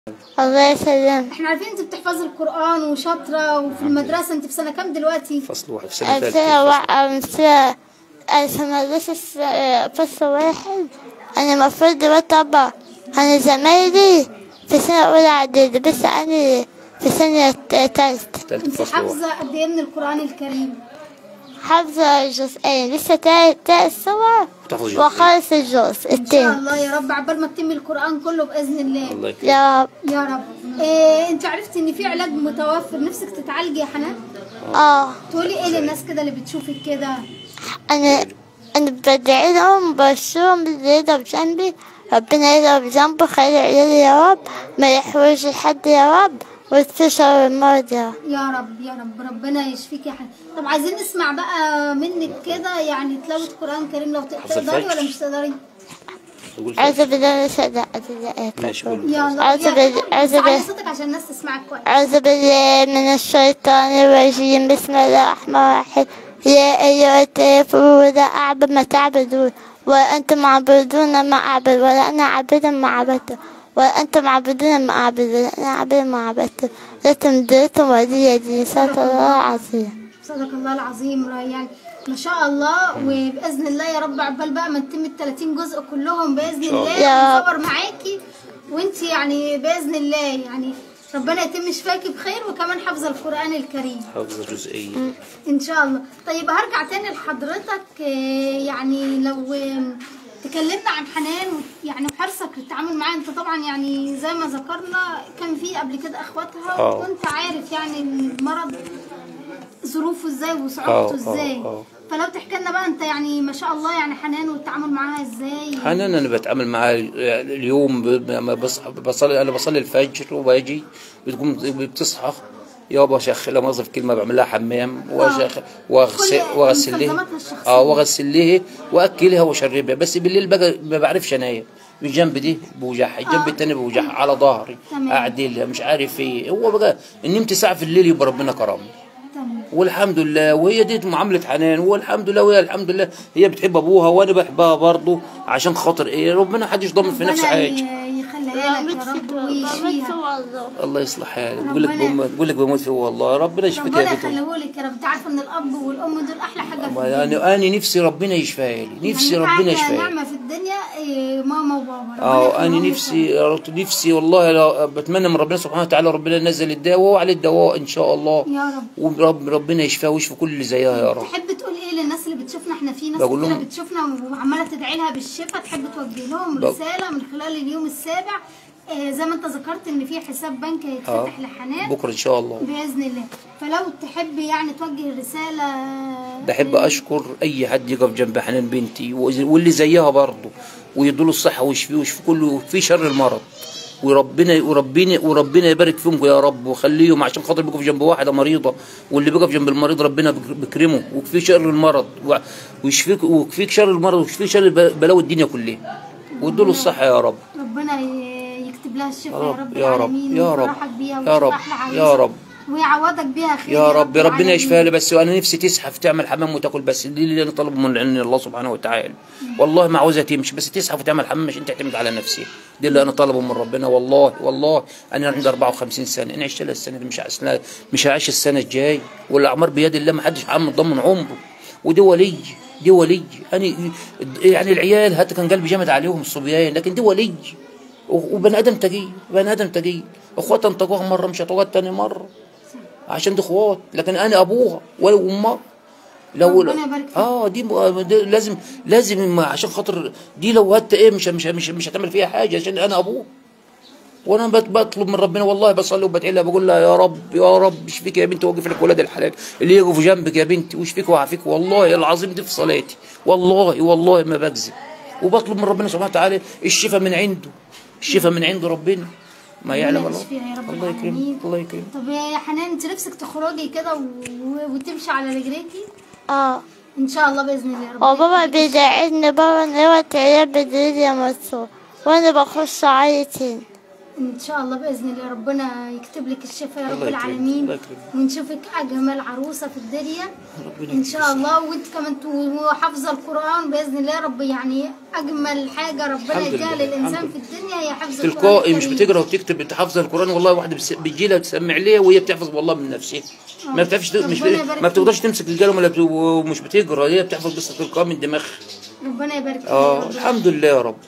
الله يسلمك احنا عارفين انت بتحفظي القرآن وشاطرة وفي المدرسة انت في سنة كام دلوقتي؟ فصل واحد في سنة أمثلة ثالثة واحد أمثلة أنا لسه س- فصل واحد أنا المفروض دلوقتي أبقى أنا زمايلي في سنة أولى إعدادي بس أنا في سنة تالتة ثالثة انت فصل واحد حافظة قد ايه من القرآن الكريم؟ حافظة جزئين لسه تالت تالت سوا تحفظ جزئين. وخلص الجزء ان شاء التاني الله يا رب عبال ما تتمي القرآن كله بإذن الله الله يكرمك يا رب يا رب إيه انت عرفتي ان في علاج متوفر نفسك تتعالجي يا حنان؟ اه تقولي ايه للناس كده اللي بتشوفك كده؟ أنا أنا بدعي لهم بشرهم اللي يضرب ذنبي ربنا يضرب ذنبه خلي عيالي يا رب ما يحوج لحد يا رب ويتفشل المرض يا رب يا رب يا رب ربنا يشفيك يا حنان طب عايزين نسمع بقى منك كده يعني تلاوة قرآن كريم لو حفظ تقدري الفجر. ولا مش تقدري؟ تقول أعوذ بالله من الشيطان الرجيم ماشي قول يلا أعوذ يلا. بالله أعوذ بس علي بالله صوتك عشان الناس تسمعك كويس أعوذ بالله من الشيطان الرجيم بسم الله الرحمن الرحيم يا أيها الكافرون لا أعبد ما تعبدون وأنتم عبدون ما أعبد ولا أنا عبد ما عبدت وأنتم عبدون ما أعبد ولا أنا عبد ما عبدت لكم دينكم ولي دين صدق الله العظيم صدق الله العظيم ريان ما شاء الله وباذن الله يا رب عقبال بقى ما نتم ال 30 جزء كلهم باذن شاء الله الله. يا رب. ونصور معاكي وانت يعني باذن الله يعني ربنا يتم شفاكي بخير وكمان حفظ القران الكريم حافظة جزئية ان شاء الله طيب هرجع تاني لحضرتك آه، يعني لو آم، تكلمنا عن حنان يعني وحرصك للتعامل معاها انت طبعا يعني زي ما ذكرنا كان في قبل كده اخواتها آه. وكنت عارف يعني إن المرض ظروفه ازاي آه، وصعوبته آه، ازاي آه. فلو تحكي لنا بقى انت يعني ما شاء الله يعني حنان والتعامل معاها ازاي حنان انا بتعامل معاه اليوم ب- لما بصحى بصلي انا بصلي الفجر وباجي بتقوم بتصحى يابا شيخ لا مؤاخذة في كلمه بعمل لها حمام وشيخ واغسل كل واغسل لها مستلزماتها الشخصية. اه واغسل لها واكلها واشربها بس بالليل بقى ما بعرفش انام الجنب دي بوجعها الجنب التاني بوجعها على ظهري تمام. اعدلها مش عارف ايه هو بقى ان نمت ساعه في الليل يبقى ربنا كرمني تمام والحمد لله وهي دي معاملة حنان والحمد لله وهي الحمد لله هي بتحب ابوها وانا بحبها برضه عشان خاطر ايه ربنا حدش ضامن في نفسه ربنا حاجه ي- يخليها لك يا رب ويشفيها الله يصلح حالك بقول لك ربنا- بموت بقول لك بموت فيه والله ربنا يشفيك ربنا يا بنت يخليهولك يا رب انت عارفه ان الاب والام دول احلى حاجه في الدنيا يعني انا نفسي ربنا يشفيها لي نفسي يعني ربنا أحلى يشفيها لي نعمه في الدنيا إيه، ماما وبابا ربنا اه يخليهم انا لك نفسي يا رب. نفسي والله لو بتمنى من ربنا سبحانه وتعالى ربنا ينزل الدواء وهو عليه الدواء ان شاء الله يا رب ورب ربنا يشفيها ويشفي كل اللي زيها يا رب تحب تقول ايه للناس اللي بتشوفنا احنا في ناس بقول كتير لهم- بتشوفنا وعماله تدعي لها بالشفاء تحب توجه لهم بق- رساله من خلال اليوم السابع آه زي ما انت ذكرت ان في حساب بنك اه هيتفتح لحنان بكره ان شاء الله باذن الله فلو تحب يعني توجه رساله بحب اشكر اي حد يقف جنب حنان بنتي وز- واللي زيها برضه ويدوله الصحه ويشفيه ويشفي كله في شر المرض وربنا وربنا وربنا يبارك فيهم يا رب وخليهم عشان خاطر بيقف جنب واحده مريضه واللي بيقف جنب المريض ربنا بيك- بيكرمه ويكفيه شر المرض و- ويشفيك ويكفيك شر المرض ويشفيك شر ب- بلاوي الدنيا كلها ويدوله الصحه يا رب ربنا ي- يكتب لها الشفاء يا يا رب، رب يا رب، العالمين يا رب، ويفرحك بيها يا وتشوف رب، أحلى يا عريس. رب. ويعوضك بيها خير يا رب ربنا العالمين. يشفيها لي بس انا نفسي تزحف تعمل حمام وتاكل بس دي اللي انا طالبه من عند الله سبحانه وتعالى والله ما عاوزها تمشي بس تزحف وتعمل حمام عشان تعتمد على نفسها دي اللي انا طالبه من ربنا والله والله انا عندي 54 سنه انا عشت لها السنه دي مش هعيش مش هعيش السنه الجاي والاعمار بيد الله ما حدش عم ضمن عمره ودي ولي دي ولي انا يعني العيال حتى كان قلبي جامد عليهم الصبيان لكن دي ولي وبني ادم تقي بني ادم تقي اخواتها انطقوها مره مش هتوقع تاني مره عشان دي اخوات لكن انا ابوها ولا امها لو ربنا يبارك فيك. اه دي, دي لازم لازم ما- عشان خاطر دي لو هت ايه مش مش مش, مش هتعمل فيها حاجه عشان انا ابوها وانا بت- بطلب من ربنا والله بصلي وبدعي لها بقول لها يا رب يا رب اشفيك يا بنتي واقف لك ولاد الحلال اللي يقفوا جنبك يا بنتي واشفيك ويعافيك والله العظيم دي في صلاتي والله والله ما بكذب وبطلب من ربنا سبحانه وتعالى الشفاء من عنده الشفاء من عند ربنا ما يعلم ربنا الله يشفيها يا رب الله يكرمك العالمين. الله يكرمك طب يا حنان انت نفسك تخرجي كده و- وتمشي على رجليكي اه ان شاء الله باذن الله ربنا وبابا يخليك. بيدعيني بابا ان هو تعيا بالليل يا منصور وانا بخش عيطين ان شاء الله باذن الله ربنا يكتب لك الشفاء يا رب الله يكرمك، العالمين الله يكرمك. ونشوفك اجمل عروسه في الدنيا ربنا ان شاء الله وانت كمان تو- حافظه القران باذن الله رب يعني اجمل حاجه ربنا الحمد يديها لله، للانسان الحمد في الدنيا هي حفظ القران تلقائي مش الكريم. بتقرا وبتكتب انت حافظه القران والله واحده بس- بتجي لها تسمع ليها وهي بتحفظ والله من نفسها ما بتعرفش ت- مش ربنا يبارك ما بتقدرش تمسك القلم ولا بت- ومش بتقرا هي بتحفظ بس تلقائي من دماغها ربنا يبارك فيك يا اه رب. الحمد لله يا رب